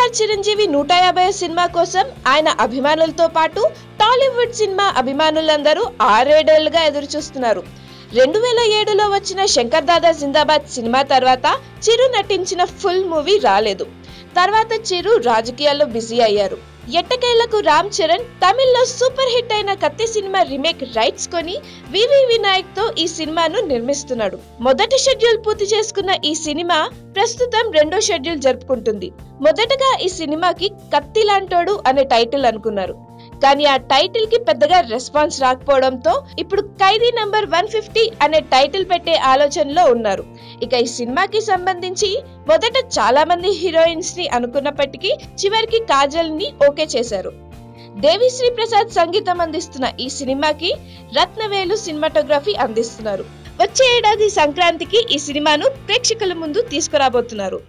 ఎన్టీఆర్ చిరంజీవి నూట యాభై సినిమా కోసం ఆయన అభిమానులతో పాటు టాలీవుడ్ సినిమా అభిమానులందరూ ఆరేడేళ్లుగా ఎదురు చూస్తున్నారు రెండు వేల ఏడులో వచ్చిన శంకర్ దాదా జిందాబాద్ సినిమా తర్వాత చిరు నటించిన ఫుల్ మూవీ రాలేదు తర్వాత చిరు రాజకీయాల్లో బిజీ అయ్యారు ఎట్టకేళ్లకు రామ్ చరణ్ తమిళ్లో సూపర్ హిట్ అయిన కత్తి సినిమా రీమేక్ రైట్స్ కొని వివి వినాయక్ తో ఈ సినిమాను నిర్మిస్తున్నాడు మొదటి షెడ్యూల్ పూర్తి చేసుకున్న ఈ సినిమా ప్రస్తుతం రెండో షెడ్యూల్ జరుపుకుంటుంది మొదటగా ఈ సినిమాకి కత్తి లాంటోడు అనే టైటిల్ అనుకున్నారు కానీ ఆ టైటిల్ కి పెద్దగా రెస్పాన్స్ రాకపోవడంతో ఇప్పుడు ఖైదీ నంబర్ వన్ ఫిఫ్టీ అనే టైటిల్ పెట్టే ఆలోచనలో ఉన్నారు ఇక ఈ సినిమాకి సంబంధించి మొదట చాలా మంది హీరోయిన్స్ ని అనుకున్నప్పటికీ చివరికి కాజల్ ని ఓకే చేశారు దేవిశ్రీ ప్రసాద్ సంగీతం అందిస్తున్న ఈ సినిమాకి రత్నవేలు సినిమాటోగ్రఫీ అందిస్తున్నారు వచ్చే ఏడాది సంక్రాంతికి ఈ సినిమాను ప్రేక్షకుల ముందు తీసుకురాబోతున్నారు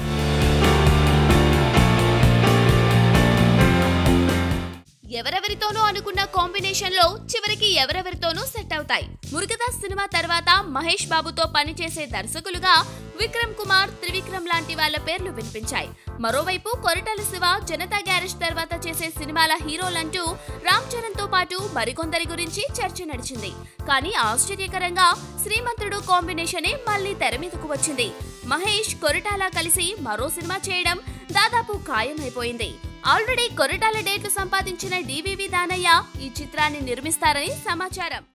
ఎవరెవరితోనో అనుకున్న కాంబినేషన్ లో చివరికి ఎవరెవరితోనూ సెట్ అవుతాయి మురుగదాస్ సినిమా తర్వాత మహేష్ బాబుతో పనిచేసే దర్శకులుగా విక్రమ్ కుమార్ త్రివిక్రమ్ లాంటి వాళ్ళ పేర్లు వినిపించాయి మరోవైపు కొరటాల శివ జనతా గ్యారేజ్ తర్వాత చేసే సినిమాల హీరోలంటూ రామ్ చరణ్ తో పాటు మరికొందరి గురించి చర్చ నడిచింది కానీ ఆశ్చర్యకరంగా శ్రీమంతుడు కాంబినేషనే మళ్ళీ తెర మీదకు వచ్చింది మహేష్ కొరటాల కలిసి మరో సినిమా చేయడం దాదాపు ఖాయమైపోయింది ఆల్రెడీ కొరటాల డేట్లు సంపాదించిన డివివి దానయ్య ఈ చిత్రాన్ని నిర్మిస్తారని సమాచారం